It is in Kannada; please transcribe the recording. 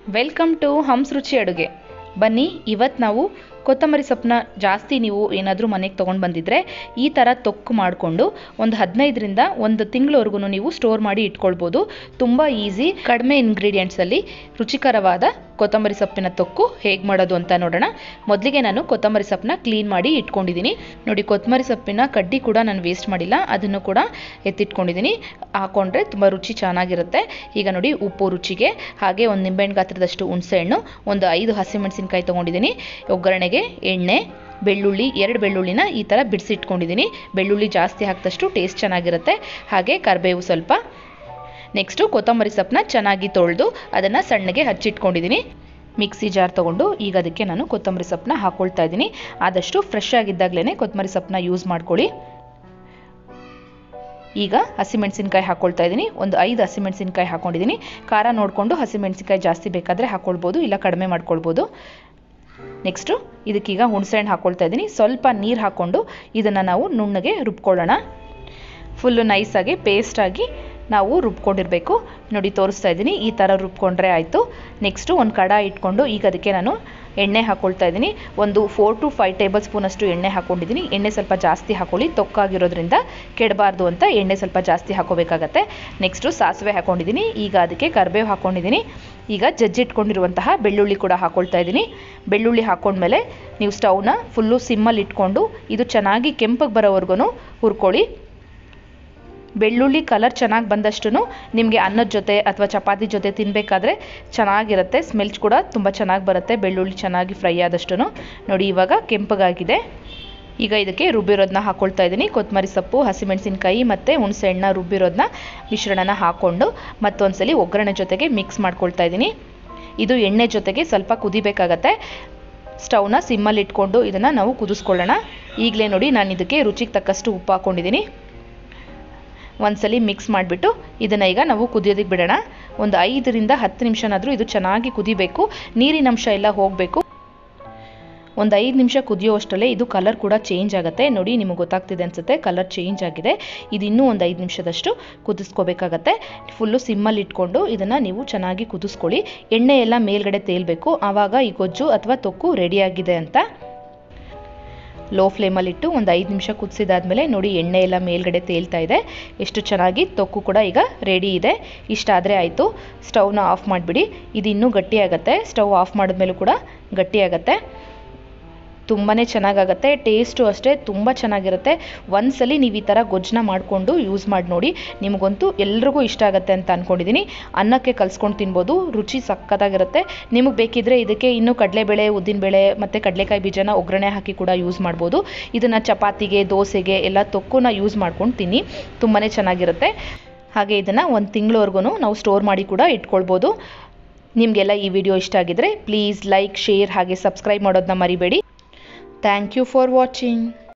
ವೆಲ್ಕಮ್ ಟು ಹಂಸ್ ರುಚಿ ಅಡುಗೆ ಬನ್ನಿ ಇವತ್ತು ನಾವು ಕೊತ್ತಂಬರಿ ಸೊಪ್ಪನ್ನ ಜಾಸ್ತಿ ನೀವು ಏನಾದರೂ ಮನೆಗೆ ತೊಗೊಂಡು ಬಂದಿದ್ರೆ ಈ ಥರ ತೊಕ್ಕು ಮಾಡಿಕೊಂಡು ಒಂದು ಹದಿನೈದರಿಂದ ಒಂದು ತಿಂಗಳವರೆಗೂ ನೀವು ಸ್ಟೋರ್ ಮಾಡಿ ಇಟ್ಕೊಳ್ಬೋದು ತುಂಬ ಈಸಿ ಕಡಿಮೆ ಇಂಗ್ರೀಡಿಯೆಂಟ್ಸಲ್ಲಿ ರುಚಿಕರವಾದ ಕೊತ್ತಂಬರಿ ಸೊಪ್ಪಿನ ತೊಕ್ಕು ಹೇಗೆ ಮಾಡೋದು ಅಂತ ನೋಡೋಣ ಮೊದಲಿಗೆ ನಾನು ಕೊತ್ತಂಬರಿ ಸೊಪ್ಪನ್ನ ಕ್ಲೀನ್ ಮಾಡಿ ಇಟ್ಕೊಂಡಿದ್ದೀನಿ ನೋಡಿ ಕೊತ್ತಂಬರಿ ಸೊಪ್ಪಿನ ಕಡ್ಡಿ ಕೂಡ ನಾನು ವೇಸ್ಟ್ ಮಾಡಿಲ್ಲ ಅದನ್ನು ಕೂಡ ಎತ್ತಿಟ್ಕೊಂಡಿದ್ದೀನಿ ಹಾಕೊಂಡ್ರೆ ತುಂಬ ರುಚಿ ಚೆನ್ನಾಗಿರುತ್ತೆ ಈಗ ನೋಡಿ ಉಪ್ಪು ರುಚಿಗೆ ಹಾಗೆ ಒಂದು ನಿಂಬೆಹಣ್ಣು ಗಾತ್ರದಷ್ಟು ಹುಣಸೆಹಣ್ಣು ಒಂದು ಐದು ಹಸಿಮೆಣಸಿನ್ಕಾಯಿ ತೊಗೊಂಡಿದ್ದೀನಿ ಒಗ್ಗರಣೆಗೆ ಎಣ್ಣೆ ಬೆಳ್ಳುಳ್ಳಿ ಎರಡು ಬೆಳ್ಳುಳ್ಳಿನ ಈ ಥರ ಬಿಡಿಸಿಟ್ಕೊಂಡಿದ್ದೀನಿ ಬೆಳ್ಳುಳ್ಳಿ ಜಾಸ್ತಿ ಹಾಕಿದಷ್ಟು ಟೇಸ್ಟ್ ಚೆನ್ನಾಗಿರುತ್ತೆ ಹಾಗೆ ಕರಿಬೇವು ಸ್ವಲ್ಪ ನೆಕ್ಸ್ಟು ಕೊತ್ತಂಬರಿ ಸೊಪ್ಪನ್ನ ಚೆನ್ನಾಗಿ ತೊಳೆದು ಅದನ್ನು ಸಣ್ಣಗೆ ಹಚ್ಚಿಟ್ಕೊಂಡಿದ್ದೀನಿ ಮಿಕ್ಸಿ ಜಾರ್ ತೊಗೊಂಡು ಈಗ ಅದಕ್ಕೆ ನಾನು ಕೊತ್ತಂಬರಿ ಸೊಪ್ಪನ್ನ ಹಾಕ್ಕೊಳ್ತಾ ಇದ್ದೀನಿ ಆದಷ್ಟು ಫ್ರೆಶ್ ಆಗಿದ್ದಾಗಲೇ ಕೊತ್ತಂಬರಿ ಸೊಪ್ಪನ್ನ ಯೂಸ್ ಮಾಡ್ಕೊಳ್ಳಿ ಈಗ ಹಸಿಮೆಣಸಿನ್ಕಾಯಿ ಹಾಕ್ಕೊಳ್ತಾ ಇದ್ದೀನಿ ಒಂದು ಐದು ಹಸಿಮೆಣಸಿನ್ಕಾಯಿ ಹಾಕ್ಕೊಂಡಿದ್ದೀನಿ ಖಾರ ನೋಡಿಕೊಂಡು ಹಸಿಮೆಣಸಿನ್ಕಾಯಿ ಜಾಸ್ತಿ ಬೇಕಾದರೆ ಹಾಕ್ಕೊಳ್ಬೋದು ಇಲ್ಲ ಕಡಿಮೆ ಮಾಡ್ಕೊಳ್ಬೋದು ನೆಕ್ಸ್ಟು ಇದಕ್ಕೀಗ ಹುಣಸೆಹಣ್ಣು ಹಾಕ್ಕೊಳ್ತಾ ಇದ್ದೀನಿ ಸ್ವಲ್ಪ ನೀರು ಹಾಕ್ಕೊಂಡು ಇದನ್ನು ನಾವು ನುಣ್ಣಗೆ ರುಬ್ಕೊಳ್ಳೋಣ ಫುಲ್ಲು ನೈಸಾಗಿ ಪೇಸ್ಟಾಗಿ ನಾವು ರುಬ್ಕೊಂಡಿರಬೇಕು ನೋಡಿ ತೋರಿಸ್ತಾ ಇದ್ದೀನಿ ಈ ಥರ ರುಬ್ಕೊಂಡ್ರೆ ಆಯಿತು ನೆಕ್ಸ್ಟು ಒಂದು ಕಡ ಇಟ್ಕೊಂಡು ಈಗ ಅದಕ್ಕೆ ನಾನು ಎಣ್ಣೆ ಹಾಕ್ಕೊಳ್ತಾ ಇದ್ದೀನಿ ಒಂದು ಫೋರ್ ಟು ಫೈವ್ ಟೇಬಲ್ ಸ್ಪೂನಷ್ಟು ಎಣ್ಣೆ ಹಾಕ್ಕೊಂಡಿದ್ದೀನಿ ಎಣ್ಣೆ ಸ್ವಲ್ಪ ಜಾಸ್ತಿ ಹಾಕೊಳ್ಳಿ ತೊಕ್ಕಾಗಿರೋದ್ರಿಂದ ಕೆಡಬಾರ್ದು ಅಂತ ಎಣ್ಣೆ ಸ್ವಲ್ಪ ಜಾಸ್ತಿ ಹಾಕೋಬೇಕಾಗತ್ತೆ ನೆಕ್ಸ್ಟು ಸಾಸಿವೆ ಹಾಕ್ಕೊಂಡಿದ್ದೀನಿ ಈಗ ಅದಕ್ಕೆ ಕರಿಬೇವು ಹಾಕ್ಕೊಂಡಿದ್ದೀನಿ ಈಗ ಜಜ್ಜಿಟ್ಕೊಂಡಿರುವಂತಹ ಬೆಳ್ಳುಳ್ಳಿ ಕೂಡ ಹಾಕ್ಕೊಳ್ತಾ ಇದ್ದೀನಿ ಬೆಳ್ಳುಳ್ಳಿ ಹಾಕ್ಕೊಂಡ್ಮೇಲೆ ನೀವು ಸ್ಟವ್ನ ಫುಲ್ಲು ಸಿಮ್ಮಲ್ಲಿ ಇಟ್ಕೊಂಡು ಇದು ಚೆನ್ನಾಗಿ ಕೆಂಪಗೆ ಬರೋವರೆಗೂ ಹುರ್ಕೊಳ್ಳಿ ಬೆಳ್ಳುಳ್ಳಿ ಕಲರ್ ಚೆನ್ನಾಗಿ ಬಂದಷ್ಟು ನಿಮಗೆ ಅನ್ನದ ಜೊತೆ ಅಥವಾ ಚಪಾತಿ ಜೊತೆ ತಿನ್ನಬೇಕಾದ್ರೆ ಚೆನ್ನಾಗಿರುತ್ತೆ ಸ್ಮೆಲ್ಸ್ ಕೂಡ ತುಂಬ ಚೆನ್ನಾಗಿ ಬರುತ್ತೆ ಬೆಳ್ಳುಳ್ಳಿ ಚೆನ್ನಾಗಿ ಫ್ರೈ ಆದಷ್ಟು ನೋಡಿ ಇವಾಗ ಕೆಂಪಗಾಗಿದೆ ಈಗ ಇದಕ್ಕೆ ರುಬ್ಬಿರೋದನ್ನ ಹಾಕ್ಕೊಳ್ತಾ ಇದ್ದೀನಿ ಕೊತ್ತಂಬರಿ ಸೊಪ್ಪು ಹಸಿಮೆಣಸಿನ್ಕಾಯಿ ಮತ್ತು ಹುಣಸೆಹಣ್ಣ ರುಬ್ಬಿರೋದನ್ನ ಮಿಶ್ರಣನ ಹಾಕ್ಕೊಂಡು ಮತ್ತೊಂದ್ಸಲಿ ಒಗ್ಗರಣೆ ಜೊತೆಗೆ ಮಿಕ್ಸ್ ಮಾಡ್ಕೊಳ್ತಾ ಇದ್ದೀನಿ ಇದು ಎಣ್ಣೆ ಜೊತೆಗೆ ಸ್ವಲ್ಪ ಕುದಿಬೇಕಾಗತ್ತೆ ಸ್ಟವ್ನ ಸಿಮ್ಮಲ್ಲಿ ಇಟ್ಕೊಂಡು ಇದನ್ನು ನಾವು ಕುದಿಸ್ಕೊಳ್ಳೋಣ ಈಗಲೇ ನೋಡಿ ನಾನು ಇದಕ್ಕೆ ರುಚಿಗೆ ತಕ್ಕಷ್ಟು ಉಪ್ಪು ಹಾಕ್ಕೊಂಡಿದ್ದೀನಿ ಒಂದ್ಸಲಿ ಮಿಕ್ಸ್ ಮಾಡಿಬಿಟ್ಟು ಇದನ್ನು ಈಗ ನಾವು ಕುದಿಯೋದಕ್ಕೆ ಬಿಡೋಣ ಒಂದು ಐದರಿಂದ ಹತ್ತು ನಿಮಿಷನಾದರೂ ಇದು ಚೆನ್ನಾಗಿ ಕುದಿಬೇಕು ನೀರಿನ ಅಂಶ ಎಲ್ಲ ಹೋಗಬೇಕು ಒಂದು ಐದು ನಿಮಿಷ ಕುದಿಯೋಷ್ಟರಲ್ಲೇ ಇದು ಕಲರ್ ಕೂಡ ಚೇಂಜ್ ಆಗುತ್ತೆ ನೋಡಿ ನಿಮಗೆ ಗೊತ್ತಾಗ್ತಿದೆ ಅನಿಸುತ್ತೆ ಕಲರ್ ಚೇಂಜ್ ಆಗಿದೆ ಇದು ಇನ್ನೂ ಒಂದು ಐದು ನಿಮಿಷದಷ್ಟು ಕುದಿಸ್ಕೋಬೇಕಾಗತ್ತೆ ಫುಲ್ಲು ಸಿಮ್ಮಲ್ಲಿ ಇಟ್ಕೊಂಡು ಇದನ್ನು ನೀವು ಚೆನ್ನಾಗಿ ಕುದಿಸ್ಕೊಳ್ಳಿ ಎಣ್ಣೆ ಎಲ್ಲ ಮೇಲ್ಗಡೆ ತೇಲ್ಬೇಕು ಆವಾಗ ಈ ಗೊಜ್ಜು ಅಥವಾ ತೊಕ್ಕು ರೆಡಿಯಾಗಿದೆ ಅಂತ ಲೋ ಫ್ಲೇಮಲ್ಲಿಟ್ಟು ಒಂದು ಐದು ನಿಮಿಷ ಕುದಿಸಿದಾದ್ಮೇಲೆ ನೋಡಿ ಎಣ್ಣೆ ಎಲ್ಲ ಮೇಲ್ಗಡೆ ತೇಲ್ತಾ ಇದೆ ಎಷ್ಟು ಚೆನ್ನಾಗಿ ತೊಕ್ಕು ಕೂಡ ಈಗ ರೆಡಿ ಇದೆ ಇಷ್ಟಾದರೆ ಆಯಿತು ಸ್ಟವ್ನ ಆಫ್ ಮಾಡಿಬಿಡಿ ಇದು ಇನ್ನೂ ಗಟ್ಟಿಯಾಗತ್ತೆ ಸ್ಟವ್ ಆಫ್ ಮಾಡಿದ್ಮೇಲೂ ಕೂಡ ಗಟ್ಟಿಯಾಗತ್ತೆ ತುಂಬಾ ಚೆನ್ನಾಗಾಗತ್ತೆ ಟೇಸ್ಟು ಅಷ್ಟೇ ತುಂಬ ಚೆನ್ನಾಗಿರುತ್ತೆ ಒಂದ್ಸಲಿ ನೀವು ಈ ಥರ ಗೊಜ್ಜನ್ನ ಮಾಡಿಕೊಂಡು ಯೂಸ್ ಮಾಡಿ ನೋಡಿ ನಿಮಗಂತೂ ಎಲ್ರಿಗೂ ಇಷ್ಟ ಆಗುತ್ತೆ ಅಂತ ಅಂದ್ಕೊಂಡಿದ್ದೀನಿ ಅನ್ನಕ್ಕೆ ಕಲಿಸ್ಕೊಂಡು ತಿನ್ಬೋದು ರುಚಿ ಸಖತ್ತಾಗಿರುತ್ತೆ ನಿಮಗೆ ಬೇಕಿದ್ರೆ ಇದಕ್ಕೆ ಇನ್ನೂ ಕಡಲೆಬೇಳೆ ಉದ್ದಿನಬೇಳೆ ಮತ್ತು ಕಡಲೆಕಾಯಿ ಬೀಜನ ಒಗ್ಗರಣೆ ಹಾಕಿ ಕೂಡ ಯೂಸ್ ಮಾಡ್ಬೋದು ಇದನ್ನು ಚಪಾತಿಗೆ ದೋಸೆಗೆ ಎಲ್ಲ ತೊಕ್ಕುನ ಯೂಸ್ ಮಾಡ್ಕೊಂಡು ತಿನ್ನಿ ತುಂಬಾ ಚೆನ್ನಾಗಿರುತ್ತೆ ಹಾಗೆ ಇದನ್ನು ಒಂದು ತಿಂಗಳವರೆಗೂ ನಾವು ಸ್ಟೋರ್ ಮಾಡಿ ಕೂಡ ಇಟ್ಕೊಳ್ಬೋದು ನಿಮಗೆಲ್ಲ ಈ ವಿಡಿಯೋ ಇಷ್ಟ ಆಗಿದ್ರೆ ಪ್ಲೀಸ್ ಲೈಕ್ ಶೇರ್ ಹಾಗೆ ಸಬ್ಸ್ಕ್ರೈಬ್ ಮಾಡೋದನ್ನ ಮರಿಬೇಡಿ ಥ್ಯಾಂಕ್ ಯು ಫಾರ್ ವಾಚಿಂಗ್